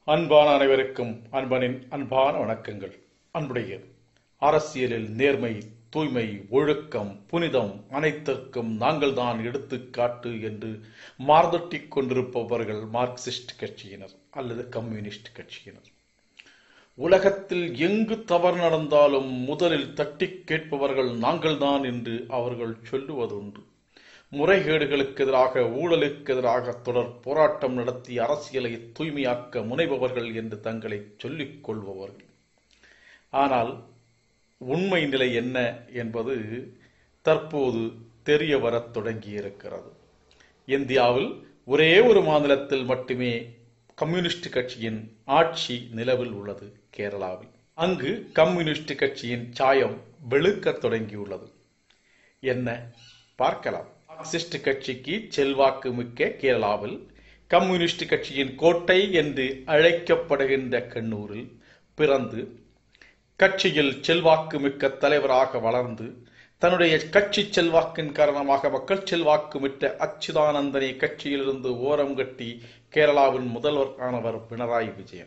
அன்பான அனைவருக்கும் அன்பனின் அன்பான வணக்கங்கள் அன்புடைய அரசியலில் நேர்மை தூய்மை ஒழுக்கம் புனிதம் அனைத்திற்கும் நாங்கள் தான் எடுத்துக்காட்டு என்று மார்தட்டிக் கொண்டிருப்பவர்கள் மார்க்சிஸ்ட் கட்சியினர் அல்லது கம்யூனிஸ்ட் கட்சியினர் உலகத்தில் எங்கு தவறு நடந்தாலும் முதலில் தட்டிக் கேட்பவர்கள் நாங்கள்தான் என்று அவர்கள் சொல்லுவதுண்டு முறைகேடுகளுக்கு எதிராக ஊழலுக்கு எதிராக தொடர் போராட்டம் நடத்தி அரசியலை தூய்மையாக்க முனைபவர்கள் என்று தங்களை சொல்லிக் கொள்பவர்கள் ஆனால் உண்மை நிலை என்ன என்பது தற்போது தெரிய வரத் தொடங்கியிருக்கிறது இந்தியாவில் ஒரே ஒரு மாநிலத்தில் மட்டுமே கம்யூனிஸ்ட் கட்சியின் ஆட்சி நிலவில் உள்ளது கேரளாவில் அங்கு கம்யூனிஸ்ட் கட்சியின் சாயம் வெளுக்கத் தொடங்கியுள்ளது என்ன பார்க்கலாம் மார்க்சிஸ்ட் கட்சிக்கு செல்வாக்கு மிக்க கேரளாவில் கம்யூனிஸ்ட் கட்சியின் கோட்டை என்று அழைக்கப்படுகின்ற கண்ணூரில் பிறந்து கட்சியில் செல்வாக்கு மிக்க தலைவராக வளர்ந்து தன்னுடைய கட்சி செல்வாக்கின் காரணமாக மக்கள் செல்வாக்கு மிக்க அச்சுதானந்தனை கட்சியிலிருந்து ஓரம் கட்டி கேரளாவின் முதல்வர் ஆனவர் பினராயி விஜயன்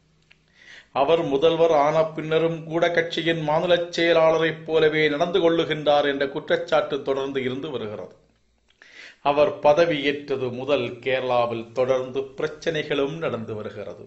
அவர் முதல்வர் ஆன பின்னரும் கூட கட்சியின் மாநில செயலாளரைப் போலவே நடந்து கொள்ளுகின்றார் என்ற குற்றச்சாட்டு தொடர்ந்து இருந்து வருகிறது அவர் பதவியேற்றது முதல் கேரளாவில் தொடர்ந்து பிரச்சனைகளும் நடந்து வருகிறது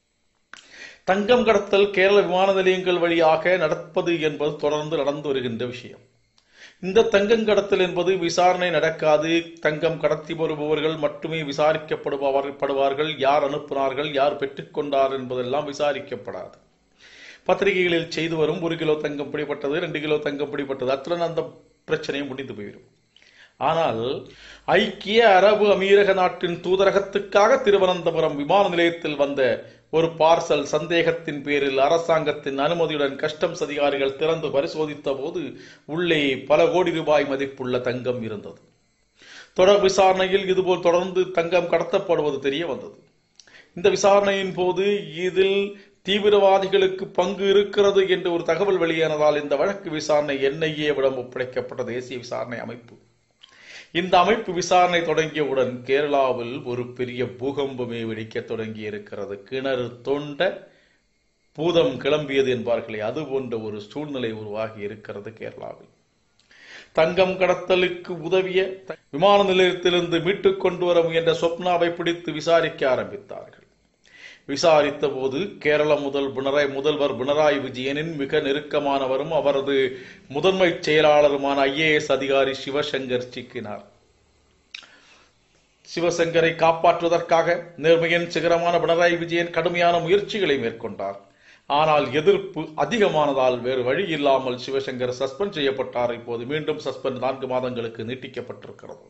தங்கம் கடத்தல் கேரள விமான நிலையங்கள் வழியாக நடப்பது என்பது தொடர்ந்து நடந்து வருகின்ற விஷயம் இந்த தங்கம் கடத்தல் என்பது விசாரணை நடக்காது தங்கம் கடத்தி வருபவர்கள் மட்டுமே விசாரிக்கப்படுபவர் படுவார்கள் யார் அனுப்பினார்கள் யார் பெற்றுக்கொண்டார் என்பதெல்லாம் விசாரிக்கப்படாது பத்திரிகைகளில் செய்து வரும் ஒரு கிலோ தங்கம் பிடிப்பட்டது ரெண்டு கிலோ தங்கம் பிடிப்பட்டது அத்துடன் அந்த பிரச்சனையும் முடிந்து போயிடும் ஆனால் ஐக்கிய அரபு அமீரக நாட்டின் தூதரகத்துக்காக திருவனந்தபுரம் விமான நிலையத்தில் வந்த ஒரு பார்சல் சந்தேகத்தின் பேரில் அரசாங்கத்தின் அனுமதியுடன் கஸ்டம்ஸ் அதிகாரிகள் திறந்து பரிசோதித்த போது உள்ளே பல கோடி ரூபாய் மதிப்புள்ள தங்கம் இருந்தது தொடர் விசாரணையில் இதுபோல் தொடர்ந்து தங்கம் கடத்தப்படுவது தெரிய வந்தது இந்த விசாரணையின் போது இதில் தீவிரவாதிகளுக்கு பங்கு இருக்கிறது என்று ஒரு தகவல் வெளியானதால் இந்த வழக்கு விசாரணை என்ஐஏவிடம் ஒப்படைக்கப்பட்ட தேசிய விசாரணை அமைப்பு இந்த அமைப்பு விசாரணை தொடங்கியவுடன் கேரளாவில் ஒரு பெரிய பூகம்பமே வெடிக்க தொடங்கி இருக்கிறது கிணறு தோண்ட பூதம் கிளம்பியது என்பார்களே அது போன்ற ஒரு சூழ்நிலை உருவாகி இருக்கிறது கேரளாவில் தங்கம் கடத்தலுக்கு உதவிய விமான நிலையத்திலிருந்து மீட்டுக் கொண்டு வர முயன்ற சொப்னாவை பிடித்து விசாரிக்க ஆரம்பித்தார்கள் விசாரித்த போது கேரள முதல் பினராய் முதல்வர் பினராயி விஜயனின் மிக நெருக்கமானவரும் அவரது முதன்மை செயலாளருமான ஐஏஎஸ் அதிகாரி சிவசங்கர் சிக்கினார் சிவசங்கரை காப்பாற்றுவதற்காக நேர்மையின் சிகரமான பினராயி விஜயன் கடுமையான முயற்சிகளை மேற்கொண்டார் ஆனால் எதிர்ப்பு அதிகமானதால் வேறு வழி இல்லாமல் சிவசங்கர் சஸ்பெண்ட் செய்யப்பட்டார் இப்போது மீண்டும் சஸ்பெண்ட் நான்கு மாதங்களுக்கு நீட்டிக்கப்பட்டிருக்கிறது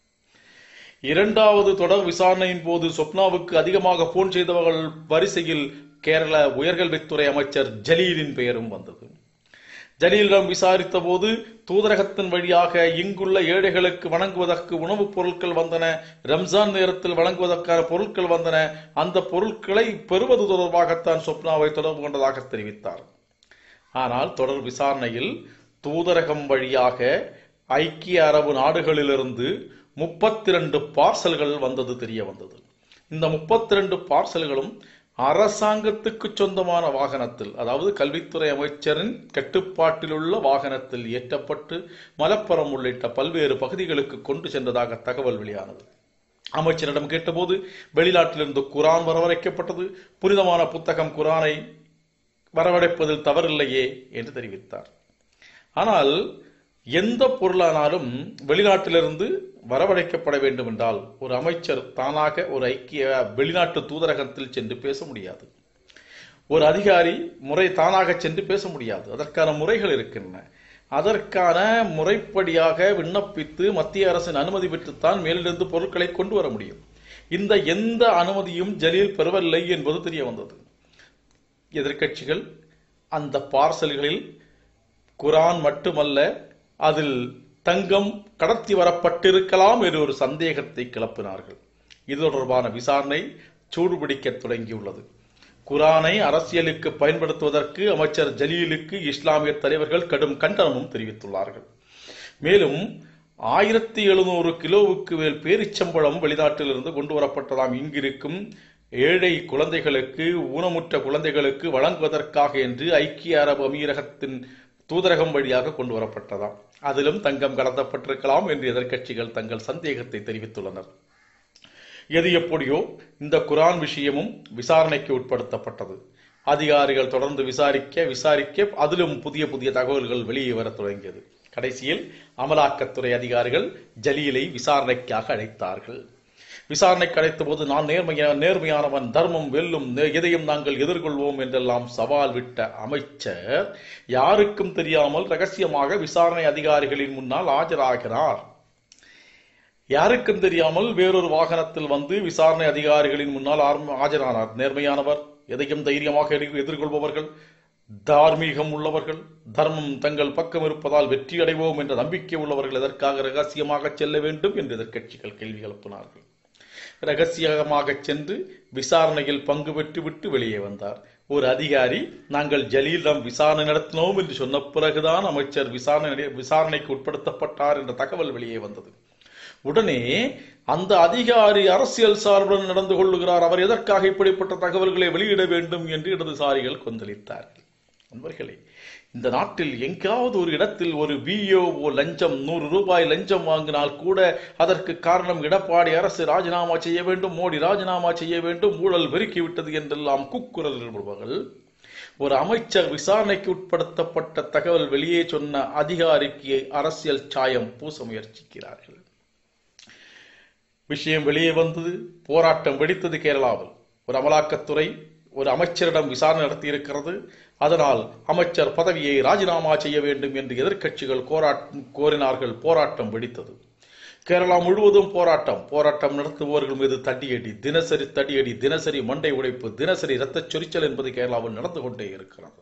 இரண்டாவது தொடர் விசாரணையின் போது சொப்னாவுக்கு அதிகமாக போன் செய்தவர்கள் வரிசையில் கேரள உயர்கல்வித்துறை அமைச்சர் ஜலீலின் பெயரும் வந்தது ஜலீலிடம் விசாரித்த போது தூதரகத்தின் வழியாக இங்குள்ள ஏழைகளுக்கு வழங்குவதற்கு உணவுப் பொருட்கள் வந்தன ரம்ஜான் நேரத்தில் வழங்குவதற்கான பொருட்கள் வந்தன அந்த பொருட்களை பெறுவது தொடர்பாகத்தான் சொப்னாவை தொடர்பு கொண்டதாக தெரிவித்தார் ஆனால் தொடர் விசாரணையில் தூதரகம் வழியாக ஐக்கிய அரபு நாடுகளிலிருந்து முப்பத்தி ரெண்டு பார்சல்கள் வந்தது தெரிய வந்தது இந்த முப்பத்தி ரெண்டு பார்சல்களும் அரசாங்கத்துக்கு சொந்தமான வாகனத்தில் அதாவது கல்வித்துறை அமைச்சரின் கட்டுப்பாட்டில் உள்ள வாகனத்தில் ஏற்றப்பட்டு மலப்புரம் உள்ளிட்ட பல்வேறு பகுதிகளுக்கு கொண்டு சென்றதாக தகவல் வெளியானது அமைச்சரிடம் கேட்டபோது வெளிநாட்டிலிருந்து குரான் வரவழைக்கப்பட்டது புனிதமான புத்தகம் குரானை வரவழைப்பதில் தவறில்லையே என்று தெரிவித்தார் ஆனால் எந்த பொருளானாலும் வெளிநாட்டிலிருந்து வரவழைக்கப்பட வேண்டும் என்றால் ஒரு அமைச்சர் தானாக ஒரு ஐக்கிய வெளிநாட்டு தூதரகத்தில் சென்று பேச முடியாது ஒரு அதிகாரி முறை தானாக சென்று பேச முடியாது அதற்கான முறைகள் இருக்கின்றன அதற்கான முறைப்படியாக விண்ணப்பித்து மத்திய அரசின் அனுமதி பெற்றுத்தான் மேலிருந்து பொருட்களை கொண்டு வர முடியும் இந்த எந்த அனுமதியும் ஜலீல் பெறவில்லை என்பது தெரிய வந்தது எதிர்க்கட்சிகள் அந்த பார்சல்களில் குரான் மட்டுமல்ல அதில் தங்கம் கடத்தி வரப்பட்டிருக்கலாம் என்று ஒரு சந்தேகத்தை கிளப்பினார்கள் இது தொடர்பான விசாரணை சூடுபிடிக்க தொடங்கியுள்ளது குரானை அரசியலுக்கு பயன்படுத்துவதற்கு அமைச்சர் ஜலீலுக்கு இஸ்லாமிய தலைவர்கள் கடும் கண்டனமும் தெரிவித்துள்ளார்கள் மேலும் ஆயிரத்தி எழுநூறு கிலோவுக்கு மேல் பேரிச்சம்பழம் வெளிநாட்டிலிருந்து கொண்டு வரப்பட்டதாம் இங்கிருக்கும் ஏழை குழந்தைகளுக்கு ஊனமுற்ற குழந்தைகளுக்கு வழங்குவதற்காக என்று ஐக்கிய அரபு அமீரகத்தின் தூதரகம் வழியாக கொண்டு வரப்பட்டதாம் அதிலும் தங்கம் கலந்தப்பட்டிருக்கலாம் என்று எதிர்க்கட்சிகள் தங்கள் சந்தேகத்தை தெரிவித்துள்ளனர் எது எப்படியோ இந்த குரான் விஷயமும் விசாரணைக்கு உட்படுத்தப்பட்டது அதிகாரிகள் தொடர்ந்து விசாரிக்க விசாரிக்க அதிலும் புதிய புதிய தகவல்கள் வெளியே வரத் தொடங்கியது கடைசியில் அமலாக்கத்துறை அதிகாரிகள் ஜலீலை விசாரணைக்காக அழைத்தார்கள் விசாரணைக்கு அழைத்த போது நான் நேர்மையா நேர்மையானவன் தர்மம் வெல்லும் நே- எதையும் நாங்கள் எதிர்கொள்வோம் என்றெல்லாம் சவால் விட்ட அமைச்சர் யாருக்கும் தெரியாமல் ரகசியமாக விசாரணை அதிகாரிகளின் முன்னால் ஆஜராகிறார் யாருக்கும் தெரியாமல் வேறொரு வாகனத்தில் வந்து விசாரணை அதிகாரிகளின் முன்னால் ஆர்ம- ஆஜரானார் நேர்மையானவர் எதையும் தைரியமாக எதிர்- எதிர்கொள்பவர்கள் தார்மீகம் உள்ளவர்கள் தர்மம் தங்கள் பக்கம் இருப்பதால் வெற்றி அடைவோம் என்ற நம்பிக்கை உள்ளவர்கள் எதற்காக ரகசியமாக செல்ல வேண்டும் என்று எதிர்க்கட்சிகள் கேள்வி எழுப்பினார்கள் ரகசியமாக சென்று விசாரணையில் பங்கு பெற்றுவிட்டு வெளியே வந்தார் ஒரு அதிகாரி நாங்கள் ஜலீலிடம் விசாரணை நடத்தினோம் என்று சொன்ன பிறகுதான் அமைச்சர் விசாரணை விசாரணைக்கு உட்படுத்தப்பட்டார் என்ற தகவல் வெளியே வந்தது உடனே அந்த அதிகாரி அரசியல் சார்புடன் நடந்து கொள்ளுகிறார் அவர் எதற்காக இப்படிப்பட்ட தகவல்களை வெளியிட வேண்டும் என்று இடதுசாரிகள் கொந்தளித்தார்கள் நண்பர்களே இந்த நாட்டில் எங்காவது ஒரு இடத்தில் ஒரு விஓஓ லஞ்சம் நூறு ரூபாய் லஞ்சம் வாங்கினால் கூட அதற்கு காரணம் எடப்பாடி அரசு ராஜினாமா செய்ய வேண்டும் மோடி ராஜினாமா செய்ய வேண்டும் ஊழல் பெருக்கிவிட்டது என்றெல்லாம் குக்குரல் எழுப்புபவர்கள் ஒரு அமைச்சர் விசாரணைக்கு உட்படுத்தப்பட்ட தகவல் வெளியே சொன்ன அதிகாரிக்கு அரசியல் சாயம் பூச முயற்சிக்கிறார்கள் விஷயம் வெளியே வந்தது போராட்டம் வெடித்தது கேரளாவில் ஒரு அமலாக்கத்துறை ஒரு அமைச்சரிடம் விசாரணை நடத்தி இருக்கிறது அதனால் அமைச்சர் பதவியை ராஜினாமா செய்ய வேண்டும் என்று எதிர்க்கட்சிகள் கோராட் கோரினார்கள் போராட்டம் வெடித்தது கேரளா முழுவதும் போராட்டம் போராட்டம் நடத்துபவர்கள் மீது தடியடி தினசரி தடியடி தினசரி மண்டை உடைப்பு தினசரி இரத்தச் சொரிச்சல் என்பது கேரளாவில் நடந்து கொண்டே இருக்கிறது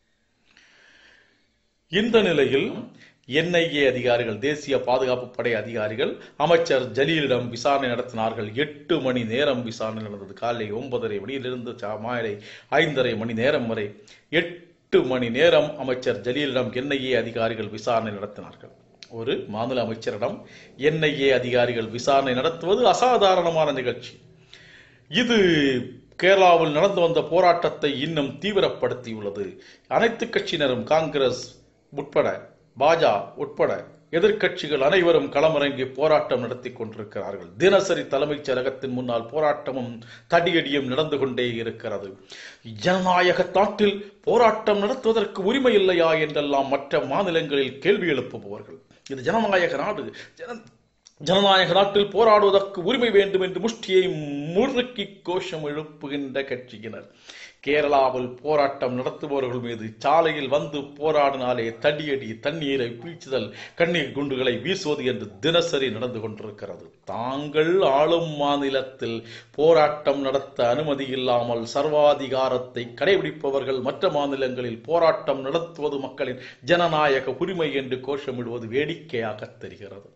இந்த நிலையில் என்ஐஏ அதிகாரிகள் தேசிய பாதுகாப்பு படை அதிகாரிகள் அமைச்சர் ஜலீலிடம் விசாரணை நடத்தினார்கள் எட்டு மணி நேரம் விசாரணை நடந்தது காலை ஒன்பதரை மணியிலிருந்து சா- மாலை ஐந்தரை மணி நேரம் வரை எட்டு மணி நேரம் அமைச்சர் ஜலீலிடம் என்ஐஏ அதிகாரிகள் விசாரணை நடத்தினார்கள் ஒரு மாநில அமைச்சரிடம் என்ஐஏ அதிகாரிகள் விசாரணை நடத்துவது அசாதாரணமான நிகழ்ச்சி இது கேரளாவில் நடந்து வந்த போராட்டத்தை இன்னும் தீவிரப்படுத்தியுள்ளது அனைத்து கட்சியினரும் காங்கிரஸ் உட்பட பாஜ உட்பட எதிர்க்கட்சிகள் அனைவரும் களமிறங்கி போராட்டம் நடத்தி கொண்டிருக்கிறார்கள் தினசரி தலைமைச் செயலகத்தின் முன்னால் போராட்டமும் தடியடியும் நடந்து கொண்டே இருக்கிறது ஜனநாயக நாட்டில் போராட்டம் நடத்துவதற்கு உரிமை இல்லையா என்றெல்லாம் மற்ற மாநிலங்களில் கேள்வி எழுப்புபவர்கள் இது ஜனநாயக நாடு ஜன ஜனநாயக நாட்டில் போராடுவதற்கு உரிமை வேண்டும் என்று முஷ்டியை முறுக்கி கோஷம் எழுப்புகின்ற கட்சியினர் கேரளாவில் போராட்டம் நடத்துபவர்கள் மீது சாலையில் வந்து போராடினாலே தடியடி தண்ணீரை பீச்சுதல் கண்ணீர் குண்டுகளை வீசுவது என்று தினசரி நடந்து கொண்டிருக்கிறது தாங்கள் ஆளும் மாநிலத்தில் போராட்டம் நடத்த அனுமதி இல்லாமல் சர்வாதிகாரத்தை கடைபிடிப்பவர்கள் மற்ற மாநிலங்களில் போராட்டம் நடத்துவது மக்களின் ஜனநாயக உரிமை என்று கோஷமிடுவது வேடிக்கையாக தெரிகிறது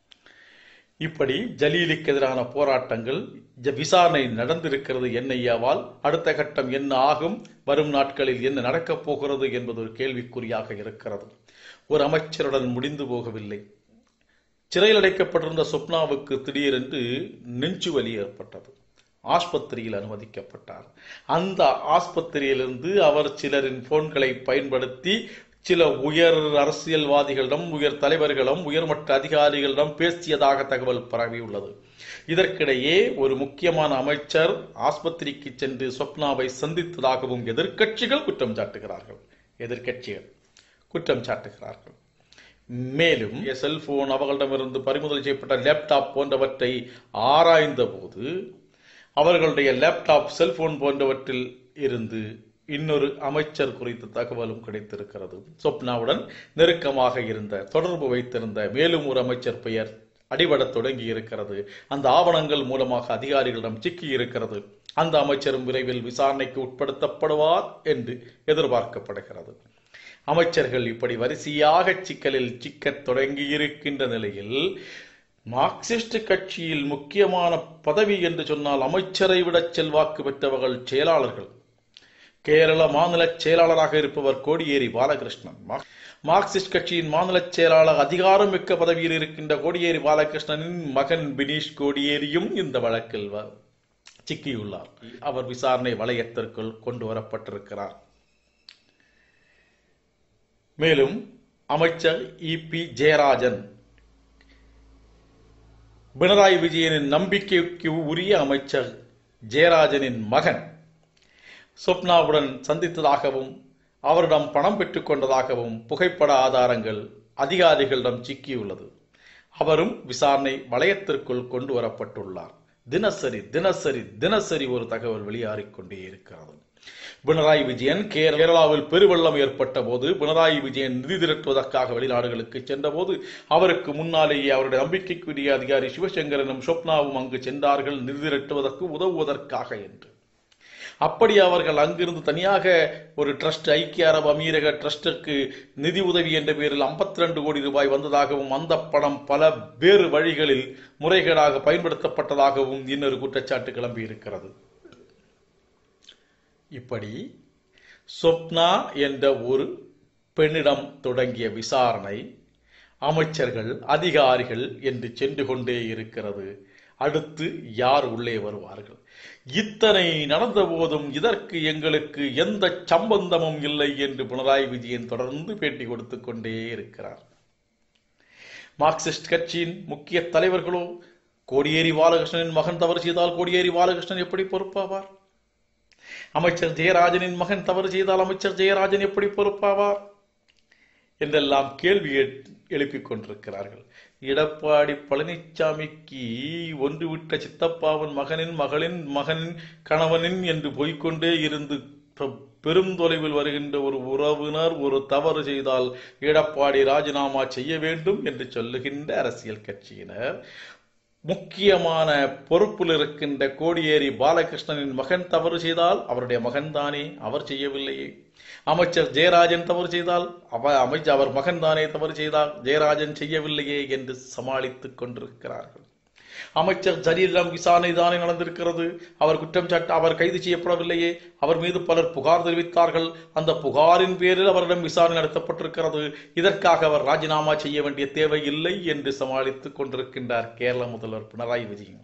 இப்படி ஜலீலுக்கு எதிரான போராட்டங்கள் ஜ- விசாரணை நடந்திருக்கிறது என்ஐஏவால் அடுத்த கட்டம் என்ன ஆகும் வரும் நாட்களில் என்ன நடக்கப் போகிறது என்பது ஒரு கேள்விக்குறியாக இருக்கிறது ஒரு அமைச்சருடன் முடிந்து போகவில்லை சிறையில் அடைக்கப்பட்டிருந்த சொப்னாவுக்கு திடீரென்று நெஞ்சு வலி ஏற்பட்டது ஆஸ்பத்திரியில் அனுமதிக்கப்பட்டார் அந்த ஆஸ்பத்திரியிலிருந்து அவர் சிலரின் போன்களை பயன்படுத்தி சில உயர் அரசியல்வாதிகளிடம் உயர் தலைவர்களிடம் உயர்மட்ட அதிகாரிகளிடம் பேசியதாக தகவல் பரவியுள்ளது இதற்கிடையே ஒரு முக்கியமான அமைச்சர் ஆஸ்பத்திரிக்கு சென்று சொப்னாவை சந்தித்ததாகவும் எதிர்க்கட்சிகள் குற்றம் சாட்டுகிறார்கள் எதிர்க்கட்சிகள் குற்றம் சாட்டுகிறார்கள் மேலும் செல்போன் அவர்களிடமிருந்து பறிமுதல் செய்யப்பட்ட லேப்டாப் போன்றவற்றை ஆராய்ந்த போது அவர்களுடைய லேப்டாப் செல்போன் போன்றவற்றில் இருந்து இன்னொரு அமைச்சர் குறித்த தகவலும் கிடைத்திருக்கிறது சொப்னாவுடன் நெருக்கமாக இருந்த தொடர்பு வைத்திருந்த மேலும் ஒரு அமைச்சர் பெயர் அடிபடத் தொடங்கி இருக்கிறது அந்த ஆவணங்கள் மூலமாக அதிகாரிகளிடம் சிக்கி இருக்கிறது அந்த அமைச்சரும் விரைவில் விசாரணைக்கு உட்படுத்தப்படுவார் என்று எதிர்பார்க்கப்படுகிறது அமைச்சர்கள் இப்படி வரிசையாக சிக்கலில் சிக்கத் தொடங்கி இருக்கின்ற நிலையில் மார்க்சிஸ்ட் கட்சியில் முக்கியமான பதவி என்று சொன்னால் அமைச்சரை விட செல்வாக்கு பெற்றவர்கள் செயலாளர்கள் கேரள மாநில செயலாளராக இருப்பவர் கோடியேரி பாலகிருஷ்ணன் மா- மார்க்சிஸ்ட் கட்சியின் மாநில செயலாளர் அதிகாரம் மிக்க பதவியில் இருக்கின்ற கோடியேரி பாலகிருஷ்ணனின் மகன் பினீஷ் கோடியேரியும் இந்த வழக்கில் வ- சிக்கியுள்ளார் அவர் விசாரணை வளையத்திற்குள் கொண்டு வரப்பட்டிருக்கிறார் மேலும் அமைச்சர் இ பி ஜெயராஜன் பினராயி விஜயனின் நம்பிக்கைக்கு உரிய அமைச்சர் ஜெயராஜனின் மகன் சொப்னாவுடன் சந்தித்ததாகவும் அவரிடம் பணம் பெற்றுக் கொண்டதாகவும் புகைப்பட ஆதாரங்கள் அதிகாரிகளிடம் சிக்கியுள்ளது அவரும் விசாரணை வளையத்திற்குள் கொண்டு வரப்பட்டுள்ளார் தினசரி தினசரி தினசரி ஒரு தகவல் வெளியாறிக் கொண்டே இருக்கிறது பினராயி விஜயன் கேரளாவில் பெருவெள்ளம் ஏற்பட்ட போது பினராயி விஜயன் நிதி திரட்டுவதற்காக வெளிநாடுகளுக்கு சென்றபோது அவருக்கு முன்னாலேயே அவருடைய நம்பிக்கைக்குரிய அதிகாரி சிவசங்கரனும் சொப்னாவும் அங்கு சென்றார்கள் நிதி திரட்டுவதற்கு உதவுவதற்காக என்று அப்படி அவர்கள் அங்கிருந்து தனியாக ஒரு ட்ரஸ்ட் ஐக்கிய அரபு அமீரக ட்ரஸ்டிற்கு நிதி உதவி என்ற பேரில் 52 கோடி ரூபாய் வந்ததாகவும் அந்த பணம் பல வேறு வழிகளில் முறைகேடாக பயன்படுத்தப்பட்டதாகவும் இன்னொரு குற்றச்சாட்டு கிளம்பி இருக்கிறது இப்படி சொப்னா என்ற ஒரு பெண்ணிடம் தொடங்கிய விசாரணை அமைச்சர்கள் அதிகாரிகள் என்று சென்று கொண்டே இருக்கிறது அடுத்து யார் உள்ளே வருவார்கள் இத்தனை நடந்த போதும் இதற்கு எங்களுக்கு எந்த சம்பந்தமும் இல்லை என்று பினராயி விஜயன் தொடர்ந்து பேட்டி கொடுத்துக் கொண்டே இருக்கிறார் மார்க்சிஸ்ட் கட்சியின் முக்கிய தலைவர்களோ கோடியேரி பாலகிருஷ்ணனின் மகன் தவறு செய்தால் கோடியேரி பாலகிருஷ்ணன் எப்படி பொறுப்பாவார் அமைச்சர் ஜெயராஜனின் மகன் தவறு செய்தால் அமைச்சர் ஜெயராஜன் எப்படி பொறுப்பாவார் என்றெல்லாம் கேள்வி எழுப்பிக் கொண்டிருக்கிறார்கள் எடப்பாடி பழனிசாமிக்கு ஒன்று விட்ட சித்தப்பாவின் மகனின் மகளின் மகனின் கணவனின் என்று போய்க்கொண்டே இருந்து பெரும் தொலைவில் வருகின்ற ஒரு உறவினர் ஒரு தவறு செய்தால் எடப்பாடி ராஜினாமா செய்ய வேண்டும் என்று சொல்லுகின்ற அரசியல் கட்சியினர் முக்கியமான பொறுப்பில் இருக்கின்ற கோடியேரி பாலகிருஷ்ணனின் மகன் தவறு செய்தால் அவருடைய மகன்தானே அவர் செய்யவில்லையே அமைச்சர் ஜெயராஜன் தவறு செய்தால் அவ அமைச்சர் அவர் மகன் தானே தவறு செய்தால் ஜெயராஜன் செய்யவில்லையே என்று சமாளித்துக் கொண்டிருக்கிறார்கள் அமைச்சர் ஜலீலிடம் விசாரணை தானே நடந்திருக்கிறது அவர் குற்றம் சாட்ட அவர் கைது செய்யப்படவில்லையே அவர் மீது பலர் புகார் தெரிவித்தார்கள் அந்த புகாரின் பேரில் அவரிடம் விசாரணை நடத்தப்பட்டிருக்கிறது இதற்காக அவர் ராஜினாமா செய்ய வேண்டிய தேவை இல்லை என்று சமாளித்துக் கொண்டிருக்கின்றார் கேரள முதல்வர் பினராயி விஜயன்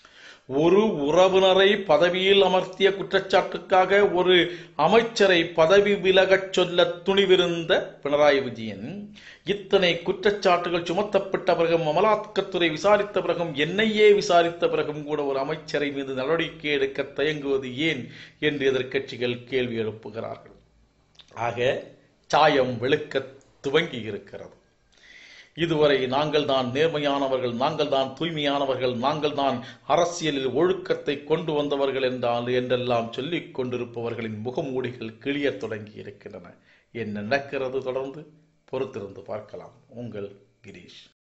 ஒரு உறவினரை பதவியில் அமர்த்திய குற்றச்சாட்டுக்காக ஒரு அமைச்சரை பதவி விலகச் சொல்ல துணிவிருந்த பினராயி விஜயன் இத்தனை குற்றச்சாட்டுகள் சுமத்தப்பட்ட பிறகும் அமலாக்கத்துறை விசாரித்த பிறகும் என்ஐஏ விசாரித்த பிறகும் கூட ஒரு அமைச்சரை மீது நடவடிக்கை எடுக்க தயங்குவது ஏன் என்று எதிர்க்கட்சிகள் கேள்வி எழுப்புகிறார்கள் ஆக சாயம் வெளுக்க துவங்கி இருக்கிறது இதுவரை நாங்கள் தான் நேர்மையானவர்கள் நாங்கள் தான் தூய்மையானவர்கள் நாங்கள் தான் அரசியலில் ஒழுக்கத்தை கொண்டு வந்தவர்கள் என்றால் என்றெல்லாம் சொல்லிக் கொண்டிருப்பவர்களின் முகமூடிகள் கிளியத் தொடங்கி இருக்கின்றன என்ன நடக்கிறது தொடர்ந்து பொறுத்திருந்து பார்க்கலாம் உங்கள் கிரீஷ்